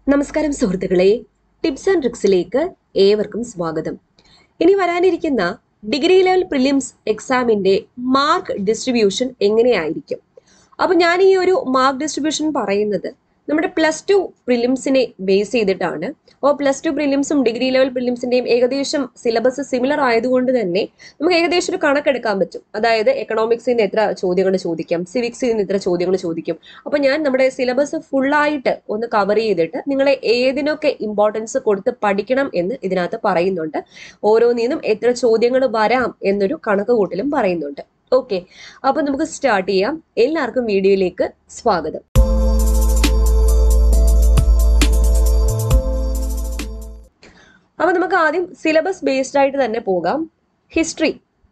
നമസ്കാരം സുഹൃത്തുക്കളെ tips and ട്രിക്സിലേക്ക് ഏവർക്കും സ്വാഗതം ഇനി വരാനിരിക്കുന്ന ഡിഗ്രി ലെവൽ പ്രിലിംസ് എക്സാമിന്റെ മാർക്ക് ഡിസ്ട്രിബ്യൂഷൻ എങ്ങനെയായിരിക്കും അപ്പൊ ഞാൻ ഈ ഒരു മാർക്ക് ഡിസ്ട്രിബ്യൂഷൻ പറയുന്നത് നമ്മുടെ പ്ലസ് ടു പ്രിലിംസിനെ ബേസ് ചെയ്തിട്ടാണ് അപ്പോൾ പ്ലസ് ടു പ്രിലിംസും ഡിഗ്രി ലെവൽ പ്രിലിംസിന്റെയും ഏകദേശം സിലബസ് സിമിലർ ആയതുകൊണ്ട് തന്നെ നമുക്ക് ഏകദേശം ഒരു കണക്കെടുക്കാൻ പറ്റും അതായത് എക്കണോമിക്സിൽ നിന്ന് എത്ര ചോദ്യങ്ങൾ ചോദിക്കാം സിവിക്സിൽ നിന്ന് എത്ര ചോദ്യങ്ങൾ ചോദിക്കും അപ്പൊ ഞാൻ നമ്മുടെ സിലബസ് ഫുള്ളായിട്ട് ഒന്ന് കവർ ചെയ്തിട്ട് നിങ്ങളെ ഏതിനൊക്കെ ഇമ്പോർട്ടൻസ് കൊടുത്ത് പഠിക്കണം എന്ന് ഇതിനകത്ത് പറയുന്നുണ്ട് ഓരോന്നിനും എത്ര ചോദ്യങ്ങൾ വരാം എന്നൊരു കണക്ക് കൂട്ടലും പറയുന്നുണ്ട് ഓക്കെ അപ്പൊ നമുക്ക് സ്റ്റാർട്ട് ചെയ്യാം എല്ലാവർക്കും വീഡിയോയിലേക്ക് സ്വാഗതം അപ്പൊ നമുക്ക് ആദ്യം സിലബസ് ബേസ്ഡ് ആയിട്ട് തന്നെ പോകാം ഹിസ്റ്ററി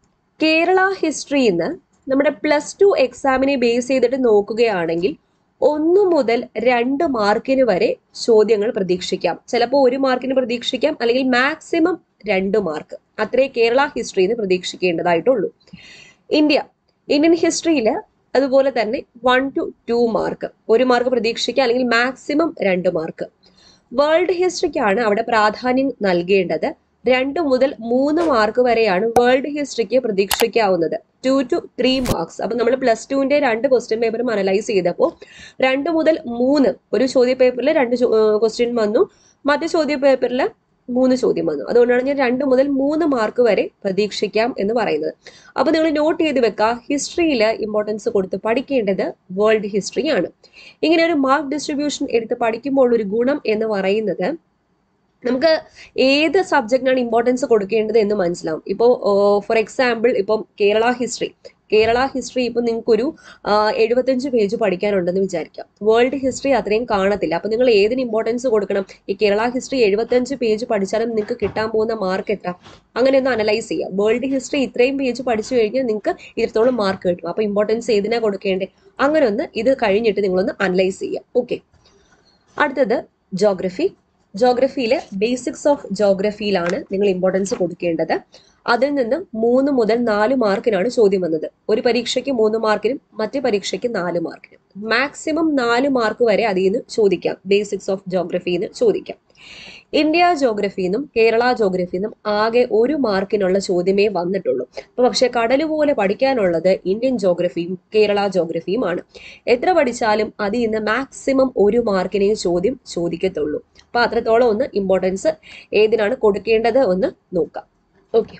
കേരള ഹിസ്റ്ററിന്ന് നമ്മുടെ പ്ലസ് ടു എക്സാമിനെ ബേസ് ചെയ്തിട്ട് നോക്കുകയാണെങ്കിൽ ഒന്ന് മുതൽ രണ്ട് മാർക്കിന് വരെ ചോദ്യങ്ങൾ പ്രതീക്ഷിക്കാം ചിലപ്പോൾ ഒരു മാർക്കിന് പ്രതീക്ഷിക്കാം അല്ലെങ്കിൽ മാക്സിമം രണ്ട് മാർക്ക് അത്രേ കേരള ഹിസ്റ്ററിന്ന് പ്രതീക്ഷിക്കേണ്ടതായിട്ടുള്ളൂ ഇന്ത്യ ഇന്ത്യൻ ഹിസ്റ്ററിയിൽ അതുപോലെ തന്നെ വൺ ടു ടു മാർക്ക് ഒരു മാർക്ക് പ്രതീക്ഷിക്കാം അല്ലെങ്കിൽ മാക്സിമം രണ്ട് മാർക്ക് വേൾഡ് ഹിസ്റ്ററിക്കാണ് അവിടെ പ്രാധാന്യം നൽകേണ്ടത് രണ്ട് മുതൽ മൂന്ന് മാർക്ക് വരെയാണ് വേൾഡ് ഹിസ്റ്ററിക്ക് പ്രതീക്ഷിക്കാവുന്നത് ടു ടു ത്രീ മാർക്സ് അപ്പം നമ്മൾ പ്ലസ് ടുവിന്റെ രണ്ട് ക്വസ്റ്റ്യൻ പേപ്പറും അനലൈസ് ചെയ്തപ്പോൾ രണ്ട് മുതൽ മൂന്ന് ഒരു ചോദ്യ പേപ്പറിൽ രണ്ട് ക്വസ്റ്റ്യൻ വന്നു മറ്റു ചോദ്യ പേപ്പറിൽ മൂന്ന് ചോദ്യം വന്നു അതുകൊണ്ടാണ് ഞാൻ രണ്ട് മുതൽ മൂന്ന് മാർക്ക് വരെ പ്രതീക്ഷിക്കാം എന്ന് പറയുന്നത് അപ്പൊ നിങ്ങൾ നോട്ട് ചെയ്ത് വെക്കുക ഹിസ്റ്ററിയിൽ ഇമ്പോർട്ടൻസ് കൊടുത്ത് പഠിക്കേണ്ടത് വേൾഡ് ഹിസ്റ്ററി ആണ് ഇങ്ങനെ ഒരു മാർക്ക് ഡിസ്ട്രിബ്യൂഷൻ എടുത്ത് പഠിക്കുമ്പോൾ ഒരു ഗുണം എന്ന് പറയുന്നത് നമുക്ക് ഏത് സബ്ജക്റ്റിനാണ് ഇമ്പോർട്ടൻസ് കൊടുക്കേണ്ടത് എന്ന് മനസ്സിലാവും ഇപ്പോൾ ഫോർ എക്സാമ്പിൾ ഇപ്പം കേരള ഹിസ്റ്ററി കേരള ഹിസ്റ്ററി ഇപ്പം നിങ്ങൾക്കൊരു എഴുപത്തഞ്ച് പേജ് പഠിക്കാനുണ്ടെന്ന് വിചാരിക്കാം വേൾഡ് ഹിസ്റ്ററി അത്രയും കാണത്തില്ല അപ്പം നിങ്ങൾ ഏതിന് ഇമ്പോർട്ടൻസ് കൊടുക്കണം ഈ കേരള ഹിസ്റ്ററി എഴുപത്തഞ്ച് പേജ് പഠിച്ചാലും നിങ്ങൾക്ക് കിട്ടാൻ പോകുന്ന മാർക്ക് എത്ര അങ്ങനെ ഒന്ന് അനലൈസ് ചെയ്യാം വേൾഡ് ഹിസ്റ്ററി ഇത്രയും പേജ് പഠിച്ചു കഴിഞ്ഞാൽ നിങ്ങൾക്ക് ഇത്രത്തോളം മാർക്ക് കിട്ടും അപ്പോൾ ഇമ്പോർട്ടൻസ് ഏതിനാ കൊടുക്കേണ്ടത് അങ്ങനെ ഒന്ന് ഇത് കഴിഞ്ഞിട്ട് നിങ്ങളൊന്ന് അനലൈസ് ചെയ്യാം ഓക്കെ അടുത്തത് ജോഗ്രഫി ജോഗ്രഫിയിലെ ബേസിക്സ് ഓഫ് ജോഗ്രഫിയിലാണ് നിങ്ങൾ ഇമ്പോർട്ടൻസ് കൊടുക്കേണ്ടത് അതിൽ നിന്ന് മൂന്ന് മുതൽ നാല് മാർക്കിനാണ് ചോദ്യം വന്നത് ഒരു പരീക്ഷയ്ക്ക് മൂന്ന് മാർക്കിനും മറ്റു പരീക്ഷയ്ക്ക് നാല് മാർക്കിനും മാക്സിമം നാല് മാർക്ക് വരെ അതിൽ നിന്ന് ചോദിക്കാം ബേസിക്സ് ഓഫ് ജോഗ്രഫിയിൽ നിന്ന് ചോദിക്കാം ഇന്ത്യ ജോഗ്രഫിയിൽ നിന്നും കേരള ജോഗ്രഫിയിൽ നിന്നും ആകെ ഒരു മാർക്കിനുള്ള ചോദ്യമേ വന്നിട്ടുള്ളൂ അപ്പൊ പക്ഷെ കടല് പോലെ പഠിക്കാനുള്ളത് ഇന്ത്യൻ ജോഗ്രഫിയും കേരള ജോഗ്രഫിയുമാണ് എത്ര പഠിച്ചാലും അതിൽ നിന്ന് മാക്സിമം ഒരു മാർക്കിനെ ചോദ്യം ചോദിക്കത്തുള്ളൂ അപ്പൊ അത്രത്തോളം ഒന്ന് ഇമ്പോർട്ടൻസ് ഏതിനാണ് കൊടുക്കേണ്ടത് ഒന്ന് നോക്കാം ഓക്കെ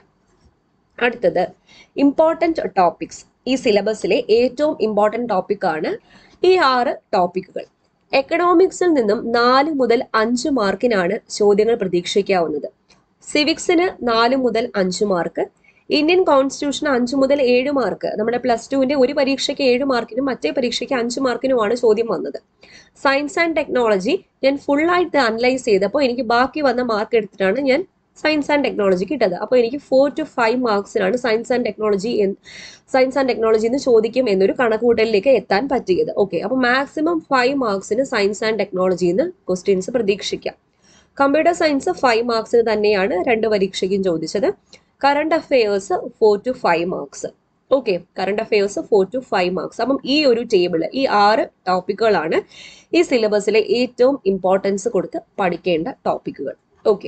അടുത്തത് ഇമ്പോർട്ടൻറ്റ് ടോപ്പിക്സ് ഈ സിലബസിലെ ഏറ്റവും ഇമ്പോർട്ടൻറ്റ് ടോപ്പിക്കാണ് ഈ ആറ് ടോപ്പിക്കുകൾ എക്കണോമിക്സിൽ നിന്നും നാല് മുതൽ അഞ്ച് മാർക്കിനാണ് ചോദ്യങ്ങൾ പ്രതീക്ഷിക്കാവുന്നത് സിവിക്സിന് നാല് മുതൽ അഞ്ച് മാർക്ക് ഇന്ത്യൻ കോൺസ്റ്റിറ്റ്യൂഷൻ അഞ്ച് മുതൽ ഏഴ് മാർക്ക് നമ്മുടെ പ്ലസ് ടുവിന്റെ ഒരു പരീക്ഷയ്ക്ക് ഏഴ് മാർക്കിനും മറ്റേ പരീക്ഷയ്ക്ക് അഞ്ച് മാർക്കിനുമാണ് ചോദ്യം വന്നത് സയൻസ് ആൻഡ് ടെക്നോളജി ഞാൻ ഫുള്ളായിട്ട് അനലൈസ് ചെയ്തപ്പോൾ എനിക്ക് ബാക്കി വന്ന മാർക്ക് എടുത്തിട്ടാണ് ഞാൻ സയൻസ് ആൻഡ് ടെക്നോളജി കിട്ടത് അപ്പോൾ എനിക്ക് ഫോർ ടു ഫൈവ് മാർക്സിനാണ് science and technology science and technology എന്ന് ചോദിക്കും എന്നൊരു കണക്കുകൂട്ടലിലേക്ക് എത്താൻ പറ്റിയത് ഓക്കെ അപ്പോൾ മാക്സിമം ഫൈവ് മാർക്സിന് സയൻസ് ആൻഡ് ടെക്നോളജിന്ന് ക്വസ്റ്റ്യൻസ് പ്രതീക്ഷിക്കാം കമ്പ്യൂട്ടർ സയൻസ് ഫൈവ് മാർക്സിന് തന്നെയാണ് രണ്ട് പരീക്ഷയ്ക്കും ചോദിച്ചത് current affairs four two five marks okay current affairs four two five marks അപ്പം ഈ ഒരു ടേബിൾ ഈ ആറ് ടോപ്പിക്കുകളാണ് ഈ സിലബസിലെ ഏറ്റവും ഇമ്പോർട്ടൻസ് കൊടുത്ത് പഠിക്കേണ്ട ടോപ്പിക്കുകൾ ഓക്കെ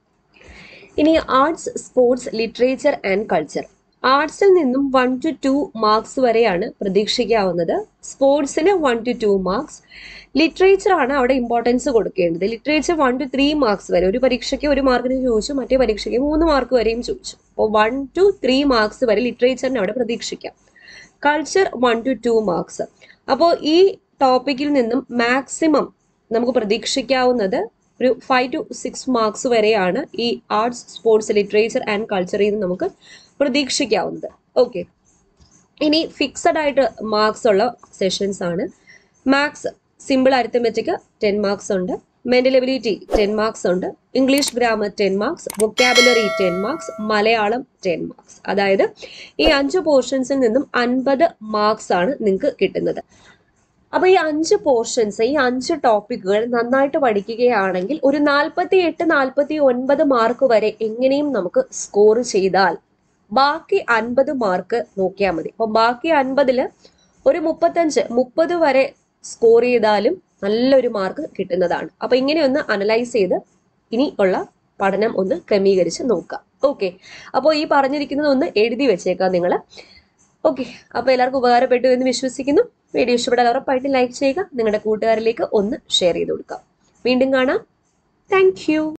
ഇനി arts sports literature and culture ആർട്സിൽ നിന്നും വൺ ടു ടു മാർക്സ് വരെയാണ് പ്രതീക്ഷിക്കാവുന്നത് സ്പോർട്സിന് one two two marks literature ആണ് അവിടെ ഇമ്പോർട്ടൻസ് കൊടുക്കേണ്ടത് literature one two three marks വരെ ഒരു പരീക്ഷയ്ക്ക് ഒരു മാർക്കിന് ചോദിച്ചു മറ്റേ പരീക്ഷയ്ക്ക് മൂന്ന് മാർക്ക് വരെയും ചോദിച്ചു അപ്പോൾ വൺ ടു ത്രീ മാർക്സ് വരെ ലിറ്ററേച്ചറിന് അവിടെ പ്രതീക്ഷിക്കാം culture one two two marks അപ്പോൾ ഈ ടോപ്പിക്കിൽ നിന്നും മാക്സിമം നമുക്ക് പ്രതീക്ഷിക്കാവുന്നത് ഒരു ഫൈവ് ടു സിക്സ് മാർക്സ് വരെയാണ് ഈ ആർട്സ് സ്പോർട്സ് ലിറ്ററേച്ചർ ആൻഡ് കൾച്ചറിൽ നിന്ന് നമുക്ക് പ്രതീക്ഷിക്കാവുന്നത് ഓക്കെ ഇനി ഫിക്സഡ് ആയിട്ട് മാർക്സ് ഉള്ള സെഷൻസ് ആണ് maths simple arithmetic ten marks ഉണ്ട് മെന്റൽ എബിലിറ്റി ടെൻ മാർക്സ് ഉണ്ട് English grammar ten marks vocabulary ten marks Malayalam ten marks അതായത് ഈ അഞ്ച് പോർഷൻസിൽ നിന്നും അൻപത് മാർക്സ് ആണ് നിങ്ങൾക്ക് കിട്ടുന്നത് അപ്പൊ ഈ അഞ്ച് പോർഷൻസ് ഈ അഞ്ച് ടോപ്പിക്കുകൾ നന്നായിട്ട് പഠിക്കുകയാണെങ്കിൽ ഒരു നാൽപ്പത്തി എട്ട് നാൽപ്പത്തി ഒൻപത് മാർക്ക് വരെ എങ്ങനെയും നമുക്ക് സ്കോർ ചെയ്താൽ ബാക്കി അൻപത് മാർക്ക് നോക്കിയാൽ മതി അപ്പൊ ബാക്കി അൻപതില് ഒരു മുപ്പത്തഞ്ച് മുപ്പത് വരെ സ്കോർ ചെയ്താലും നല്ലൊരു മാർക്ക് കിട്ടുന്നതാണ് അപ്പോൾ ഇങ്ങനെ ഒന്ന് അനലൈസ് ചെയ്ത് ഇനി ഉള്ള പഠനം ഒന്ന് ക്രമീകരിച്ച് നോക്കുക ഓക്കെ അപ്പോൾ ഈ പറഞ്ഞിരിക്കുന്നത് ഒന്ന് എഴുതി വെച്ചേക്കാം നിങ്ങൾ ഓക്കെ അപ്പോൾ എല്ലാവർക്കും ഉപകാരപ്പെട്ടു എന്ന് വിശ്വസിക്കുന്നു വീഡിയോ ഇഷ്ടപ്പെട്ടാൽ ഉറപ്പായിട്ട് ലൈക്ക് ചെയ്യുക നിങ്ങളുടെ കൂട്ടുകാരിലേക്ക് ഒന്ന് ഷെയർ ചെയ്ത് കൊടുക്കുക വീണ്ടും കാണാം താങ്ക്